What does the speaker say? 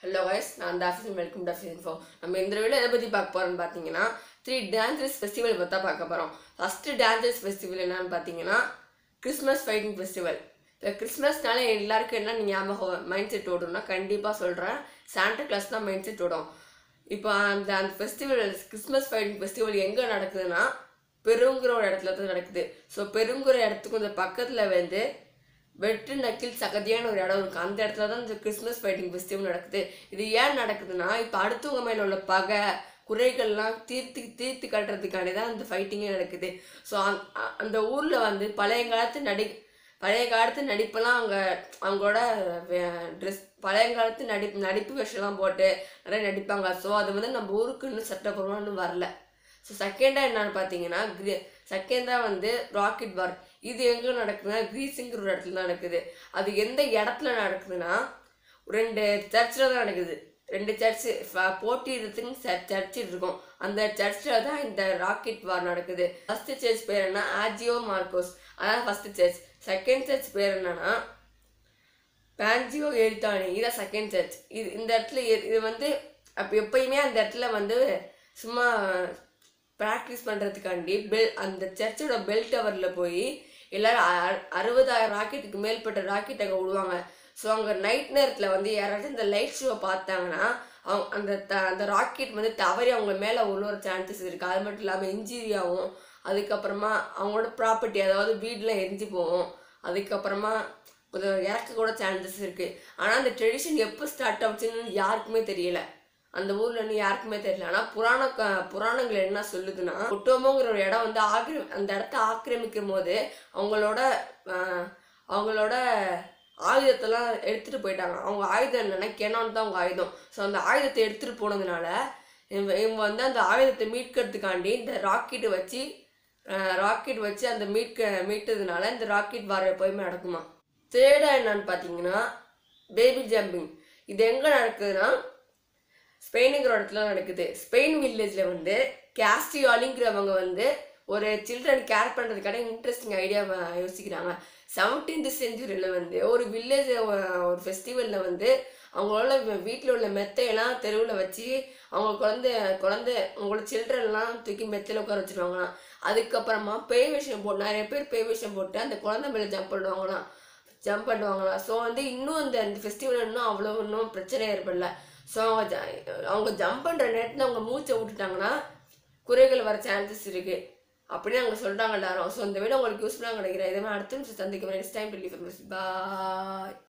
hello guys நான் டாஃபின் welcome டாஃபின் info நம்ம இந்த வீடியோ எதை பற்றி பார்க்க போகிறோம்னு பார்த்தீங்கன்னா த்ரீ டான்சர்ஸ் ஃபெஸ்டிவல் பற்றி தான் பார்க்க போகிறோம் ஃபஸ்ட்டு டான்சர்ஸ் ஃபெஸ்டிவல் என்னன்னு பார்த்தீங்கன்னா கிறிஸ்மஸ் ஃபைட்டிங் ஃபெஸ்டிவல் இப்போ கிறிஸ்மஸ்னால எல்லாருக்கும் என்ன ஞாபகம் மைண்ட் செட் ஓடும்னா கண்டிப்பாக சொல்கிறேன் சாண்டா கிளாஸ் தான் மைண்ட் செட் ஓடும் இப்போ அந்த அந்த ஃபெஸ்டிவல் கிறிஸ்மஸ் ஃபைட்டிங் ஃபெஸ்டிவல் எங்கே நடக்குதுன்னா பெருங்குற ஒரு இடத்துல தான் நடக்குது ஸோ பெருங்குற இடத்துக்கு கொஞ்சம் பக்கத்தில் வந்து வெட்டு நக்கில் சகதியான ஒரு இடம் இருக்குது அந்த இடத்துல தான் இந்த கிறிஸ்மஸ் ஃபைட்டிங் ஃபெஸ்டிவல் நடக்குது இது ஏன் நடக்குதுன்னா இப்போ அடுத்தவங்க மேலே உள்ள பகை குறைகள்லாம் தீர்த்து தீர்த்து கட்டுறதுக்காண்டி தான் அந்த ஃபைட்டிங்கே நடக்குது ஸோ அந்த ஊரில் வந்து பழைய காலத்து நடி பழைய காலத்து நடிப்பெல்லாம் அவங்க அவங்களோட ட்ரெஸ் பழைய காலத்து நடிப்பு நடிப்பு வேஷம்லாம் போட்டு நிறைய நடிப்பாங்க ஸோ அது வந்து நம்ம ஊருக்கு இன்னும் சட்டப்பூர்வமாக இன்னும் வரல ஸோ செகண்டாக என்னன்னு பார்த்தீங்கன்னா கிரி செகண்டாக வந்து ராக்கெட் பார் இது எங்கே நடக்குதுன்னா கிரீஸுங்கிற ஒரு இடத்துல தான் நடக்குது அது எந்த இடத்துல நடக்குதுன்னா ரெண்டு சர்ச்சில் தான் நடக்குது ரெண்டு சர்ச்சு போட்டிடுறதுக்கு சர்ச் இருக்கும் அந்த சர்ச்சில் தான் இந்த ராக்கெட் வார் நடக்குது ஃபஸ்ட்டு சர்ச் பேர் என்ன ஆஜியோ மார்க்கோஸ் அதான் ஃபஸ்ட்டு சர்ச் செகண்ட் சர்ச் பேர் என்னன்னா பேஞ்சியோ எழுத்தாணி இதான் செகண்ட் சர்ச் இது இந்த இடத்துல எ- இது வந்து அப்போ எப்பயுமே அந்த இடத்துல வந்து சும்மா ப்ராக்டிஸ் பண்ணுறதுக்காண்டி பெல் அந்த சர்ச்சோட பெல் டவரில் போய் எல்லாரும் அ- அறுபதாயிரம் ராக்கெட்டுக்கு மேற்பட்ட ராக்கெட் அங்கே விடுவாங்க ஸோ அங்கே நைட் நேரத்தில் வந்து யாராச்சும் இந்த லைட் ஷோவை பார்த்தாங்கன்னா அவங்க அந்த த அந்த ராக்கெட் வந்து தவறி அவங்க மேலே உள்ள சான்சஸ் இருக்குது அது மட்டும் இல்லாமல் இன்ஜுரி ஆகும் அதுக்கப்புறமா அவங்களோட ப்ராப்பர்ட்டி அதாவது வீடெலாம் எரிஞ்சு போகும் அதுக்கப்புறமா கொஞ்சம் இறக்க கூட சான்சஸ் இருக்குது ஆனால் அந்த ட்ரெடிஷன் எப்போ ஸ்டார்ட் ஆச்சுன்னு யாருக்குமே தெரியல அந்த ஊர்ல இருந்து யாருக்குமே தெரியல ஆனால் புராண க- புராணங்கள் என்ன சொல்லுதுன்னா ஒட்டோமோங்கிற ஒரு இடம் வந்து ஆக்கிர அந்த இடத்த ஆக்கிரமிக்கும் போது அவங்களோட ஆஹ், அவங்களோட ஆயுதத்தெல்லாம் எடுத்துட்டு போயிட்டாங்க அவங்க ஆயுதம் என்னன்னா கெனான் தான் அவங்க ஆயுதம் ஸோ அந்த ஆயுதத்தை எடுத்துட்டு போனதுனால இவங்க இவங்க வந்து அந்த ஆயுதத்தை மீட்கிறதுக்காண்டி இந்த ராக்கெட் வச்சு ராக்கெட் வச்சு அந்த மீட்க மீட்டதுனால இந்த ராக்கெட் வார எப்போயுமே நடக்குமா தேர்டாக என்னன்னு பார்த்தீங்கன்னா பேபி ஜம்பிங் இது எங்கே நடக்குதுன்னா ஸ்பெயினுங்கிற இடத்துல நடக்குது ஸ்பெயின் வில்லேஜில் வந்து கேஸ்டியாலிங்கிறவங்க வந்து ஒரு சில்ட்ரன் கேர் பண்ணுறதுக்கான இன்ட்ரெஸ்டிங் ஐடியா யோசிக்கிறாங்க செவன்டீன்த் செஞ்சுரியில் வந்து ஒரு வில்லேஜ் ஒரு ஃபெஸ்டிவலில் வந்து அவங்களோட வீட்டில் உள்ள மெத்தையெல்லாம் தெருவில் வச்சு அவங்க குழந்தை குழந்தை அவங்களோட சில்ட்ரன்லாம் தூக்கி மெத்தையில் உட்கார வச்சுருவாங்களாம் அதுக்கப்புறமா பேய் விஷயம் போட்டு நிறைய பேர் பேய் விஷயம் போட்டு அந்த குழந்தை மேலே ஜம்ப் பண்ணுவாங்களாம் ஜம்ப் பண்ணுவாங்களா ஸோ வந்து இன்னும் அந்த அந்த ஃபெஸ்டிவல் இன்னும் அவ்வளோ இன்னும் பிரச்சனை ஏற்படல ஸோ அவங்க ஜ- அவங்க ஜம்ப் பண்ணுற நேரத்தில் அவங்க மூச்சை விட்டுட்டாங்கன்னா குறைகள் வர சான்சஸ் இருக்குது அப்படின்னு அவங்க சொல்கிறாங்க எல்லாரும் ஸோ இந்த வீடியோ உங்களுக்கு யூஸ்ஃபுல்லாக கிடைக்கிறேன் இதே மாதிரி அடுத்த நிமிஷம் சந்திக்கிறேன் நெக்ஸ்ட் டைம் பாய்